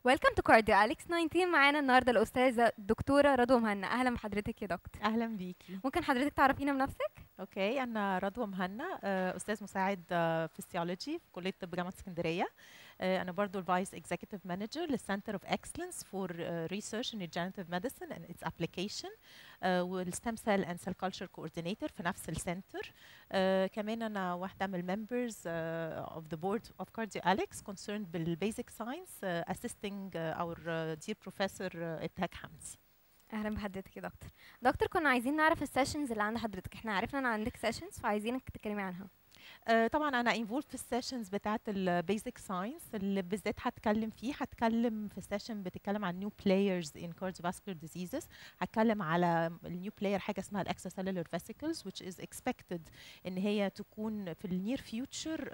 ويلكم تو كارديو اليكس 19 معانا النهارده الاستاذه الدكتوره رضوى مهنا اهلا بحضرتك يا دكتور اهلا بيكي ممكن حضرتك تعرفينا بنفسك اوكي انا رضوى مهنا آه، استاذ مساعد فيسيولوجي في كليه طب جامعه اسكندريه آه، انا برضو الفايس اكزيكتيف مانجر للسنتر اوف اكسلنس فور ريسيرش ان ريجنريتيف ميديسن اند اتس ابلكيشن والستم سيل اند سيل كلتشر كوردينيتور في نفس السنتر كمان انا واحده من الممبرز اوف ذا بورد اوف كارديو اليكس concerned بالبيزك ساينس assisting uh, our uh, dear professor uh, ابتهاج حمدي اهلا بحضرتك يا دكتور دكتور كنا عايزين نعرف السيشنز اللي عند حضرتك احنا عرفنا ان عندك سيشنز فعايزينك تتكلمي عنها آه، طبعا انا انفولد في السيشنز بتاعه البيزك ساينس اللي بالذات هتكلم فيه هتكلم في سيشن بتتكلم عن نيو بلايرز ان cardiovascular diseases هتكلم على النيو بلاير حاجه اسمها الاكستراسيلولار فيسيكلز which is expected ان هي تكون في النير فيوتشر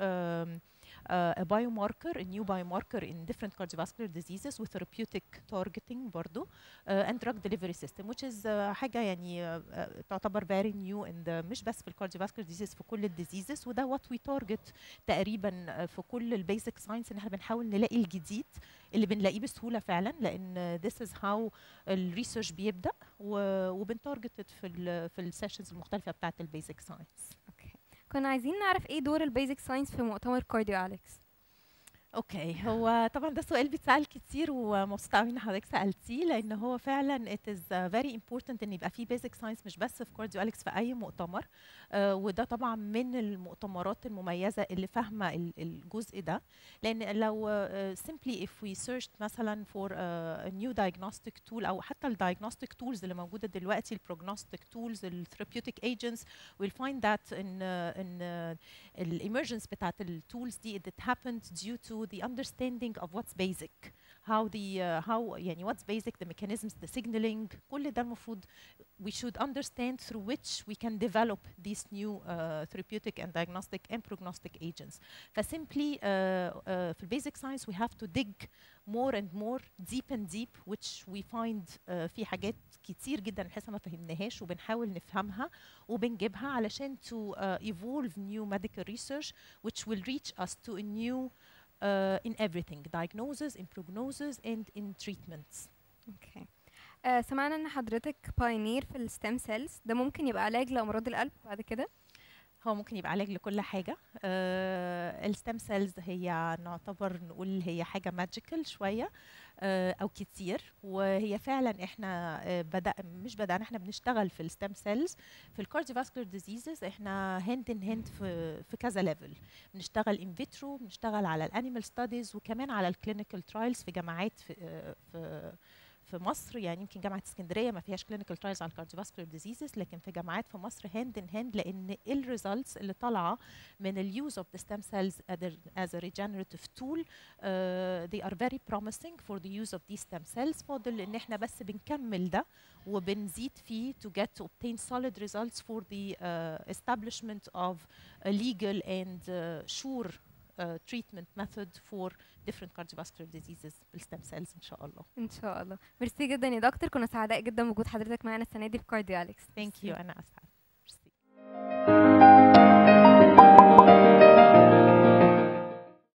uh, a biomarker, a new biomarker in different cardiovascular diseases with therapeutic targeting برضو uh, and drug delivery system which is uh, حاجة يعني uh, تعتبر very new in the مش بس في cardiovascular diseases في كل الديزيزز وده what we target تقريبا في كل البيزك ساينس ان احنا بنحاول نلاقي الجديد اللي بنلاقيه بسهولة فعلا لان this is how الريسيرش بيبدأ وبنتارجت في ال في السيشنز المختلفة بتاعت البيزك ساينس اوكي كنا عايزين نعرف ايه دور البيزك ساينس في مؤتمر كارديو اليكس اوكي هو طبعا ده سؤال بيتسال كتير ومبسوطه قوي ان حضرتك سالتيه لان هو فعلا it is very important ان يبقى في basic science مش بس في كارديو اليكس في اي مؤتمر آه وده طبعا من المؤتمرات المميزه اللي فاهمه الجزء ده لان لو uh, simply if we searched مثلا for a, a new diagnostic tool او حتى الدايجنوستيك tools اللي موجوده دلوقتي البروجنوستيك tools الثيرابيوتيك agents we'll find that in uh, in uh, emergence بتاعت التولز دي it happened due to the understanding of what's basic how the uh, how يعني what's basic the mechanisms the signaling كل ده المفروض we should understand through which we can develop these new uh, therapeutic and diagnostic and prognostic agents فسيمبلي uh, uh, في basic science we have to dig more and more deep and deep which we find uh, في حاجات كتير جدا لسه ما فهمناهاش وبنحاول نفهمها وبنجيبها علشان to uh, evolve new medical research which will reach us to a new uh, in everything diagnosis in prognosis and in treatments اوكي آه سمعنا ان حضرتك باينير في الستيم سيلز ده ممكن يبقى علاج لامراض القلب بعد كده هو ممكن يبقى علاج لكل حاجة آه الستم سيلز هي نعتبر نقول هي حاجة ماجيكال شوية آه أو كتير وهي فعلا احنا آه بدأ مش بدأنا احنا بنشتغل في الستم سيلز في الكارديوفاسكولار ديزيزز احنا هاند ان هاند في في كذا ليفل بنشتغل ان فيترو بنشتغل على الانيمال ستاديز وكمان على الكلينيكال ترايلز في جامعات في, آه في في مصر يعني يمكن جامعه اسكندريه ما فيهاش كلينيكال ترايلز على الكارديوفاسكولار ديزيزز لكن في جامعات في مصر هاند ان هاند لان الريزلتس اللي طالعه من اليوز اوف ذا ستيم سيلز as a regenerative tool uh, they are very promising for the use of these stem cells فاضل ان احنا بس بنكمل ده وبنزيد فيه to get to obtain solid results for the uh, establishment of a legal and uh, sure uh, treatment method for different cardiovascular diseases بالstem cells ان شاء الله. ان شاء الله ميرسي جدا يا دكتور كنا سعداء جدا بوجود حضرتك معانا السنه دي في كارديو اليكس Thank you انا اسعد. ميرسي.